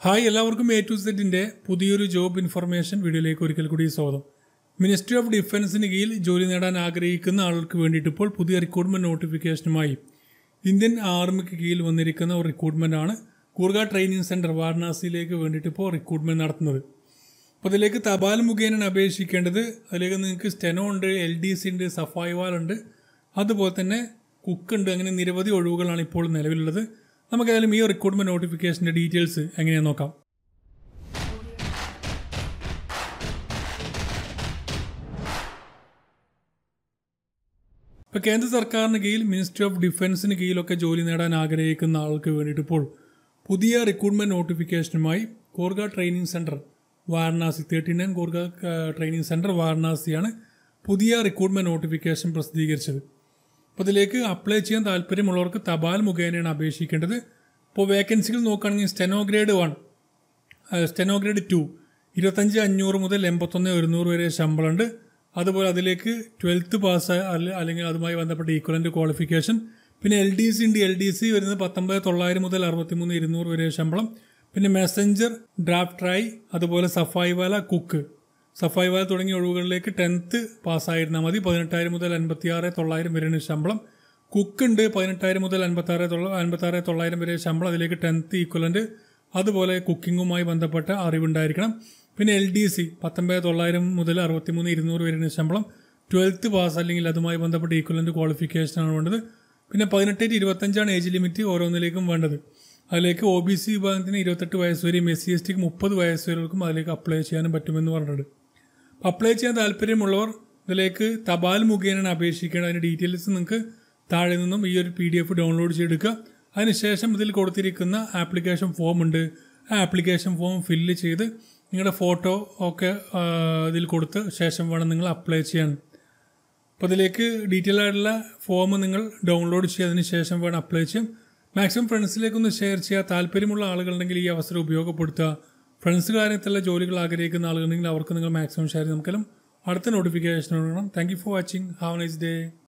hi എല്ലാവർക്കും A to സെറ്റിന്റെ പുതിയൊരു ജോബ് ഇൻഫർമേഷൻ വീഡിയോയിലേക്ക് ഒരിക്കൽ കൂടി സ്വാഗതം മിനിസ്ട്രി ഓഫ് ഡിഫൻസിന് കീഴിൽ ജോലി നേടാൻ ആഗ്രഹിക്കുന്ന ആളുകൾക്ക് വേണ്ടിയിട്ട് ഇപ്പോൾ പുതിയ റിക്രൂട്ട്മെന്റ് നോട്ടിഫിക്കേഷനുമായി ഇന്ത്യൻ ആർമിക്ക് കീഴിൽ വന്നിരിക്കുന്ന ഒരു റിക്രൂട്ട്മെന്റ് ആണ് കൂർഗ ട്രെയിനിങ് സെന്റർ വാരണാസിയിലേക്ക് വേണ്ടിയിട്ട് ഇപ്പോൾ റിക്രൂട്ട്മെന്റ് നടത്തുന്നത് അപ്പോൾ അതിലേക്ക് തപാൽ മുഖേനയാണ് അപേക്ഷിക്കേണ്ടത് അതിലേക്ക് നിങ്ങൾക്ക് സ്റ്റെനോ ഉണ്ട് എൽ ഡി സി ഉണ്ട് സഫായിവാൽ ഉണ്ട് അതുപോലെ തന്നെ കുക്ക് ഉണ്ട് അങ്ങനെ നിരവധി ഒഴിവുകളാണ് ഇപ്പോൾ നിലവിലുള്ളത് നമുക്ക് ഏതായാലും ഈ റിക്രൂട്ട്മെന്റ് നോട്ടിഫിക്കേഷന്റെ ഡീറ്റെയിൽസ് എങ്ങനെയാണെന്ന് നോക്കാം ഇപ്പോൾ കേന്ദ്ര സർക്കാരിന് കീഴിൽ മിനിസ്ട്രി ഓഫ് ഡിഫൻസിന് കീഴിലൊക്കെ ജോലി നേടാൻ ആഗ്രഹിക്കുന്ന ആൾക്ക് വേണ്ടിയിട്ട് ഇപ്പോൾ പുതിയ റിക്രൂട്ട്മെന്റ് നോട്ടിഫിക്കേഷനുമായി Gorkha training centre Varanasi thirty nine Gorkha training centre വാരണാസിയാണ് പുതിയ റിക്രൂട്ട്മെന്റ് നോട്ടിഫിക്കേഷൻ പ്രസിദ്ധീകരിച്ചത് അപ്പോൾ ഇതിലേക്ക് അപ്ലൈ ചെയ്യാൻ താല്പര്യമുള്ളവർക്ക് തപാൽ മുഖേനയാണ് അപേക്ഷിക്കേണ്ടത് ഇപ്പോൾ വേക്കൻസികൾ നോക്കുകയാണെങ്കിൽ steno grade one steno grade two ഇരുപത്തഞ്ച് അഞ്ഞൂറ് മുതൽ എൺപത്തൊന്ന് ഒരുന്നൂറ് വരെ ശമ്പളമുണ്ട് അതുപോലെ അതിലേക്ക് ട്വൽത്ത് പാസ് അല്ലെങ്കിൽ അതുമായി ബന്ധപ്പെട്ട ഈക്വലന്റ് ക്വാളിഫിക്കേഷൻ പിന്നെ എൽ ഡി സി ഉണ്ട് എൽ ഡി സി വരുന്നത് പത്തൊമ്പത് തൊള്ളായിരം മുതൽ അറുപത്തിമൂന്ന് ഇരുന്നൂറ് വരെ ശമ്പളം പിന്നെ മെസ്സഞ്ചർ ഡ്രാഫ്റ്റ് അതുപോലെ സഫായി വാല കുക്ക് സഫായി വാല തുടങ്ങിയ ഒഴിവുകളിലേക്ക് ടെൻത്ത് പാസ്സായിരുന്നാൽ മതി പതിനെട്ടായിരം മുതൽ അൻപത്തി ആറ് തൊള്ളായിരം വരെയാണ് ശമ്പളം കുക്ക് ഉണ്ട് പതിനെട്ടായിരം മുതൽ അൻപത്തി ആറ് അൻപത്തി ആറ് തൊള്ളായിരം വരെ ശമ്പളം അതിലേക്ക് ടെൻത്ത് ഈക്വലന്റ് അതുപോലെ കുക്കിങ്ങുമായി ബന്ധപ്പെട്ട അറിവുണ്ടായിരിക്കണം പിന്നെ എൽ ഡി സി പത്തൊമ്പത് തൊള്ളായിരം മുതൽ അറുപത്തിമൂന്ന് ഇരുന്നൂറ് വരെയാണ് ശമ്പളം ട്വൽത്ത് പാസ് അല്ലെങ്കിൽ അതുമായി ബന്ധപ്പെട്ട ഈക്വലന്റ് ക്വാളിഫിക്കേഷനാണ് വേണ്ടത് പിന്നെ പതിനെട്ട് ഇരുപത്തഞ്ചാണ് ഏജ് ലിമിറ്റ് ഓരോന്നിലേക്കും വേണ്ടത് അതിലേക്ക് ഒ ബി സി വിഭാഗത്തിന് ഇരുപത്തെട്ട് വയസ്സ് വരെയും എസ് സി എസ് ടിക്ക് മുപ്പത് വയസ്സ് വരെക്കും അതിലേക്ക് അപ്ലൈ ചെയ്യാനും പറ്റുമെന്ന് പറഞ്ഞിട്ടുണ്ട് അപ്ലൈ ചെയ്യാൻ താല്പര്യമുള്ളവർ ഇതിലേക്ക് തപാൽ മുഖേനയാണ് അപേക്ഷിക്കേണ്ടത് അതിൻ്റെ ഡീറ്റെയിൽസ് നിങ്ങൾക്ക് താഴെ നിന്നും ഈ ഒരു പി ഡി എഫ് ഡൗൺലോഡ് ചെയ്തെടുക്കുക അതിനുശേഷം ഇതിൽ കൊടുത്തിരിക്കുന്ന ആപ്ലിക്കേഷൻ ഫോം ഉണ്ട് ആ ആപ്ലിക്കേഷൻ ഫോം ഫില്ല് ചെയ്ത് നിങ്ങളുടെ ഫോട്ടോ ഒക്കെ ഇതിൽ കൊടുത്ത് ശേഷം വേണം നിങ്ങൾ അപ്ലൈ ചെയ്യാൻ അപ്പോൾ ഇതിലേക്ക് ഡീറ്റെയിൽ ആയിട്ടുള്ള ഫോം നിങ്ങൾ ഡൗൺലോഡ് ചെയ്തതിന് ശേഷം വേണം അപ്ലൈ ചെയ്യാൻ മാക്സിമം ഫ്രണ്ട്സിലേക്കൊന്ന് ഷെയർ ചെയ്യുക താല്പര്യമുള്ള ആളുകളുണ്ടെങ്കിൽ ഈ അവസരം ഉപയോഗപ്പെടുത്തുക ഫ്രണ്ട്സ് കാര്യത്തിലുള്ള ജോലികൾ ആഗ്രഹിക്കുന്ന ആളുകളുണ്ടെങ്കിൽ അവർക്ക് നിങ്ങൾ മാക്സിമം ഷെയർ ചെയ്ത് നമുക്കെല്ലാം അടുത്ത നോട്ടിഫിക്കേഷൻ കൊടുക്കണം thank you for watching have nice day